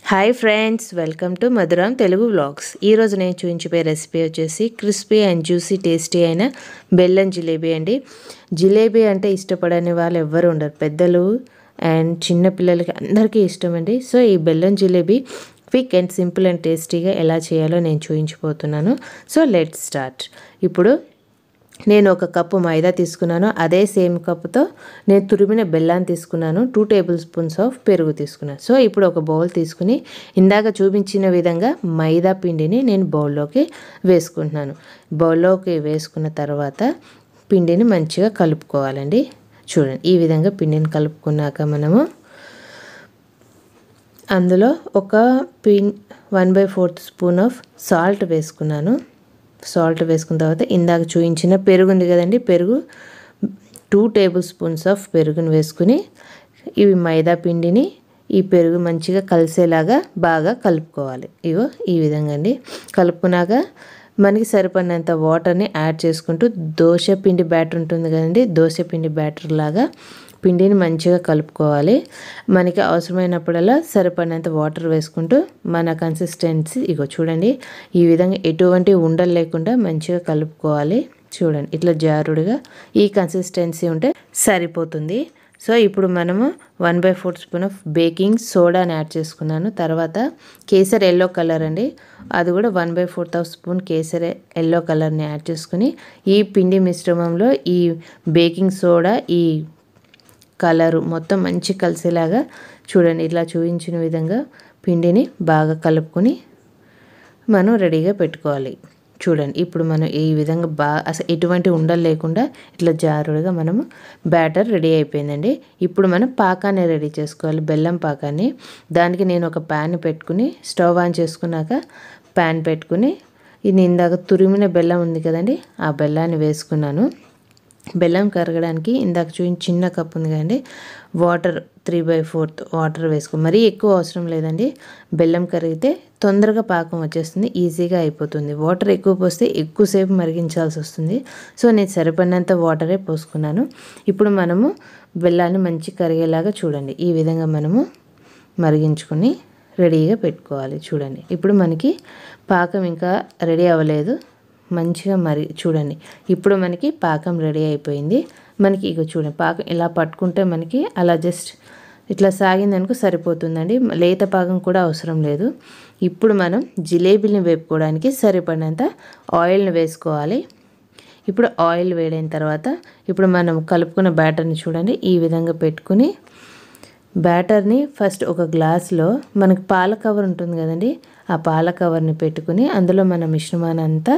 hi friends welcome to Madhuram Telugu vlogs ఈరోజు నేను చూపించే రెసిపీ వచ్చేసి క్రిస్పీ అండ్ జ్యూసీ టేస్టీ అయిన బెల్లం జిలేబీ అండి జిలేబీ అంటే ఇష్టపడని వాళ్ళు ఎవ్వరు ఉండరు పెద్దలు అండ్ చిన్న పిల్లలకి అందరికీ ఇష్టం అండి సో ఈ బెల్లం jalebi quick and simple and టేస్టీగా ఎలా చేయాలో నేను చూపించిపోతున్నాను సో లెట్ స్టార్ట్ ఇప్పుడు నేను ఒక కప్పు మైదా తీసుకున్నాను అదే సేమ్ కప్పుతో నేను తురిమిన బెల్లాన్ని తీసుకున్నాను టూ టేబుల్ స్పూన్స్ ఆఫ్ పెరుగు తీసుకున్నాను సో ఇప్పుడు ఒక బౌల్ తీసుకుని ఇందాక చూపించిన విధంగా మైదా పిండిని నేను బౌల్లోకి వేసుకుంటున్నాను బౌల్లోకి వేసుకున్న తర్వాత పిండిని మంచిగా కలుపుకోవాలండి చూడండి ఈ విధంగా పిండిని కలుపుకున్నాక మనము అందులో ఒక pinch one by fourth spoon of salt వేసుకున్నాను సాల్ట్ వేసుకున్న తర్వాత ఇందాక చూపించిన పెరుగు ఉంది కదండి పెరుగు టూ టేబుల్ స్పూన్స్ ఆఫ్ పెరుగుని వేసుకుని ఇవి మైదా పిండిని ఈ పెరుగు మంచిగా కలిసేలాగా బాగా కలుపుకోవాలి ఇగో ఈ విధంగా అండి కలుపుకున్నాక మనకి సరిపడినంత వాటర్ని యాడ్ చేసుకుంటూ దోశ పిండి బ్యాటర్ ఉంటుంది కదండి దోశ పిండి బ్యాటర్ లాగా పిండిని మంచిగా కలుపుకోవాలి మనకి అవసరమైనప్పుడల్లా సరిపడినంత వాటర్ వేసుకుంటూ మన కన్సిస్టెన్సీ ఇగో చూడండి ఈ విధంగా ఎటువంటి ఉండలు లేకుండా మంచిగా కలుపుకోవాలి చూడండి ఇట్లా జారుడుగా ఈ కన్సిస్టెన్సీ ఉంటే సరిపోతుంది సో ఇప్పుడు మనము one by four spoon of baking సోడాని యాడ్ చేసుకున్నాను తర్వాత కేసర్ ఎల్లో కలర్ అండి అది కూడా one by fourth of spoon kesar yellow కలర్ని యాడ్ చేసుకుని ఈ పిండి మిశ్రమంలో ఈ బేకింగ్ సోడా ఈ కలరు మొత్తం మంచి కలిసేలాగా చూడండి ఇట్లా చూపించిన విధంగా పిండిని బాగా కలుపుకొని మనం రెడీగా పెట్టుకోవాలి చూడండి ఇప్పుడు మనం ఈ విధంగా బాగా అసలు ఎటువంటి ఉండలు లేకుండా ఇట్లా జారుడుగా మనము బ్యాటర్ రెడీ అయిపోయిందండి ఇప్పుడు మనం పాకాన్ని రెడీ చేసుకోవాలి బెల్లం పాకాన్ని దానికి నేను ఒక ప్యాన్ పెట్టుకుని స్టవ్ ఆన్ చేసుకున్నాక ప్యాన్ పెట్టుకుని ఇది ఇందాక తురిమిన బెల్లం ఉంది కదండి ఆ బెల్లాన్ని వేసుకున్నాను బెల్లం కరగడానికి ఇందాక చూపించి చిన్న కప్ ఉంది కదండి water three by fourth water వేసుకో మరీ ఎక్కువ అవసరం లేదండి బెల్లం కరిగితే తొందరగా పాకం వచ్చేస్తుంది ఈజీగా అయిపోతుంది వాటర్ ఎక్కువ పోస్తే ఎక్కువసేపు మరిగించాల్సి వస్తుంది సో నేను సరిపడినంత వాటరే పోసుకున్నాను ఇప్పుడు మనము బెల్లాన్ని మంచి కరిగేలాగా చూడండి ఈ విధంగా మనము మరిగించుకొని రెడీగా పెట్టుకోవాలి చూడండి ఇప్పుడు మనకి పాకం ఇంకా రెడీ అవ్వలేదు మంచిగా మరి చూడండి ఇప్పుడు మనకి పాకం రెడీ అయిపోయింది మనకి ఇక చూడండి పాకం ఇలా పట్టుకుంటే మనకి అలా జస్ట్ ఇట్లా సాగిందనుకో సరిపోతుందండి లేత పాకం కూడా అవసరం లేదు ఇప్పుడు మనం జిలేబీని వేపుకోవడానికి సరిపడినంత ఆయిల్ని వేసుకోవాలి ఇప్పుడు ఆయిల్ వేడైన తర్వాత ఇప్పుడు మనం కలుపుకున్న బ్యాటర్ని చూడండి ఈ విధంగా పెట్టుకుని బ్యాటర్ని ఫస్ట్ ఒక గ్లాస్లో మనకి పాల కవర్ ఉంటుంది కదండి ఆ పాల కవర్ని పెట్టుకుని అందులో మన మిశ్రమాన్ని అంతా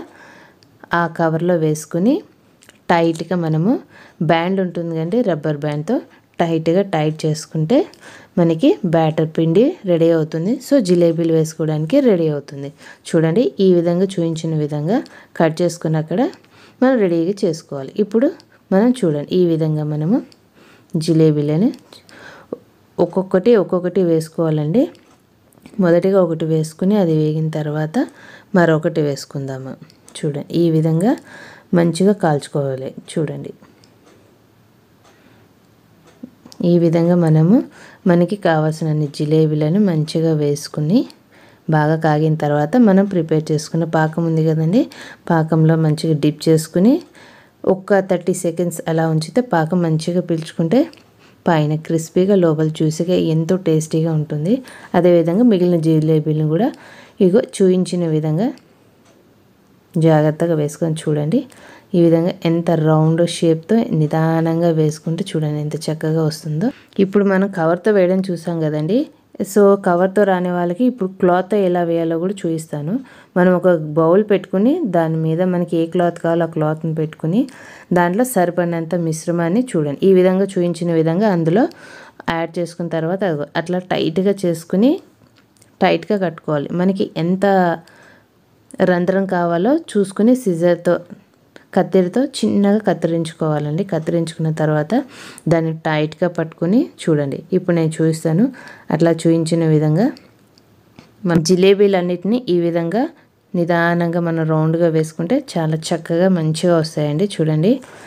ఆ కవర్లో వేసుకుని టైట్గా మనము బ్యాండ్ ఉంటుంది కండి రబ్బర్ బ్యాండ్తో టైట్గా టైట్ చేసుకుంటే మనకి బ్యాటర్ పిండి రెడీ అవుతుంది సో జిలేబీలు వేసుకోవడానికి రెడీ అవుతుంది చూడండి ఈ విధంగా చూపించిన విధంగా కట్ చేసుకుని అక్కడ మనం రెడీగా చేసుకోవాలి ఇప్పుడు మనం చూడండి ఈ విధంగా మనము జిలేబీలని ఒక్కొక్కటి ఒక్కొక్కటి వేసుకోవాలండి మొదటిగా ఒకటి వేసుకుని అది వేగిన తర్వాత మరొకటి వేసుకుందాము చూడండి ఈ విధంగా మంచిగా కాల్చుకోవాలి చూడండి ఈ విధంగా మనము మనకి కావాల్సిన జిలేబీలను మంచిగా వేసుకుని బాగా కాగిన తర్వాత మనం ప్రిపేర్ చేసుకున్న పాకం ఉంది కదండి పాకంలో మంచిగా డిప్ చేసుకుని ఒక్క థర్టీ సెకండ్స్ అలా ఉంచితే పాకం మంచిగా పీల్చుకుంటే పైన క్రిస్పీగా లోపల జ్యూసీగా ఎంతో టేస్టీగా ఉంటుంది అదేవిధంగా మిగిలిన జిలేబీలను కూడా ఇగో చూయించిన విధంగా జాగ్రత్తగా వేసుకొని చూడండి ఈ విధంగా ఎంత రౌండ్ షేప్తో నిదానంగా వేసుకుంటే చూడండి ఎంత చక్కగా వస్తుందో ఇప్పుడు మనం కవర్తో వేయడం చూసాం కదండి సో కవర్తో రాని వాళ్ళకి ఇప్పుడు క్లాత్ ఎలా వేయాలో కూడా చూపిస్తాను మనం ఒక బౌల్ పెట్టుకుని దాని మీద మనకి ఏ క్లాత్ కావాలో ఆ క్లాత్ని పెట్టుకుని దాంట్లో సరిపడినంత మిశ్రమాన్ని చూడండి ఈ విధంగా చూపించిన విధంగా అందులో యాడ్ చేసుకున్న తర్వాత అట్లా టైట్గా చేసుకుని టైట్గా కట్టుకోవాలి మనకి ఎంత రంధ్రం కావాలో చూసుకుని సిజర్తో కత్తిరితో చిన్నగా కత్తిరించుకోవాలండి కత్తిరించుకున్న తర్వాత దాన్ని టైట్గా పట్టుకుని చూడండి ఇప్పుడు నేను చూపిస్తాను అట్లా చూపించిన విధంగా మన జిలేబీలన్నిటినీ ఈ విధంగా నిదానంగా మనం రౌండ్గా వేసుకుంటే చాలా చక్కగా మంచిగా వస్తాయండి చూడండి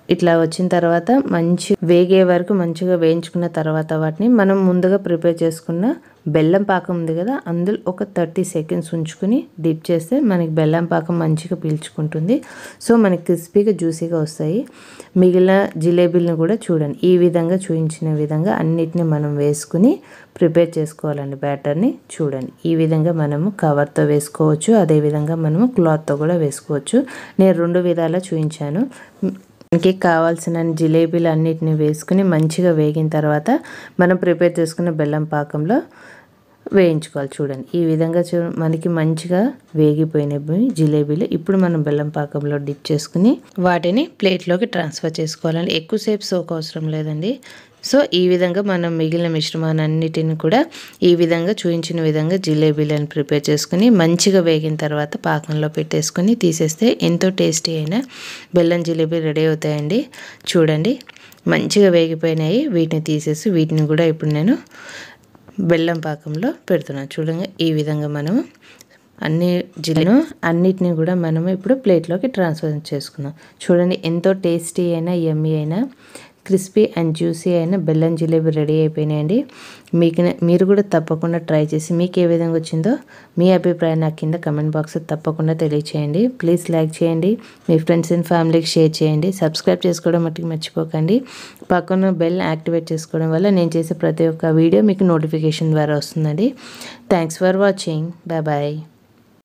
ఇట్లా వచ్చిన తర్వాత మంచి వేగే వరకు మంచిగా వేయించుకున్న తర్వాత వాటిని మనం ముందుగా ప్రిపేర్ చేసుకున్న బెల్లం పాకం ఉంది కదా అందులో ఒక థర్టీ సెకండ్స్ ఉంచుకుని డిప్ చేస్తే మనకి బెల్లం పాకం మంచిగా పీల్చుకుంటుంది సో మనకి క్రిస్పీగా జ్యూసీగా వస్తాయి మిగిలిన జిలేబీలను కూడా చూడండి ఈ విధంగా చూపించిన విధంగా అన్నిటిని మనం వేసుకుని ప్రిపేర్ చేసుకోవాలండి బ్యాటర్ని చూడండి ఈ విధంగా మనము కవర్తో వేసుకోవచ్చు అదేవిధంగా మనము క్లాత్తో కూడా వేసుకోవచ్చు నేను రెండు విధాలా చూపించాను మనకి కావాల్సిన జిలేబీలు అన్నిటిని వేసుకుని మంచిగా వేగిన తర్వాత మనం ప్రిపేర్ చేసుకున్న బెల్లం పాకంలో వేయించుకోవాలి చూడండి ఈ విధంగా చూ మనకి మంచిగా వేగిపోయినవి జిలేబీలు ఇప్పుడు మనం బెల్లం పాకంలో డిప్ చేసుకుని వాటిని ప్లేట్లోకి ట్రాన్స్ఫర్ చేసుకోవాలండి ఎక్కువసేపు సోక్ అవసరం లేదండి సో ఈ విధంగా మనం మిగిలిన మిశ్రమాన్ని అన్నిటిని కూడా ఈ విధంగా చూపించిన విధంగా జిలేబీలను ప్రిపేర్ చేసుకుని మంచిగా వేగిన తర్వాత పాకంలో పెట్టేసుకుని తీసేస్తే ఎంతో టేస్టీ అయిన బెల్లం జిలేబీ రెడీ అవుతాయండి చూడండి మంచిగా వేగిపోయినాయి వీటిని తీసేసి వీటిని కూడా ఇప్పుడు నేను బెల్లం పాకంలో పెడుతున్నాను చూడండి ఈ విధంగా మనము అన్ని జిల్లను అన్నిటిని కూడా మనము ఇప్పుడు ప్లేట్లోకి ట్రాన్స్ఫర్ చేసుకున్నాం చూడండి ఎంతో టేస్టీ అయినా యమ్మీ అయినా క్రిస్పీ అండ్ జ్యూసీ అయిన బెల్లం జిలేబీ రెడీ అయిపోయినాయండి మీకు మీరు కూడా తప్పకుండా ట్రై చేసి మీకు ఏ విధంగా వచ్చిందో మీ అభిప్రాయం నాకు కింద కమెంట్ బాక్స్లో తప్పకుండా తెలియచేయండి ప్లీజ్ లైక్ చేయండి మీ ఫ్రెండ్స్ అండ్ ఫ్యామిలీకి షేర్ చేయండి సబ్స్క్రైబ్ చేసుకోవడం మట్టుకు మర్చిపోకండి పక్కన బెల్ యాక్టివేట్ చేసుకోవడం వల్ల నేను చేసే ప్రతి ఒక్క వీడియో మీకు నోటిఫికేషన్ ద్వారా వస్తుందండి thanks for watching bye bye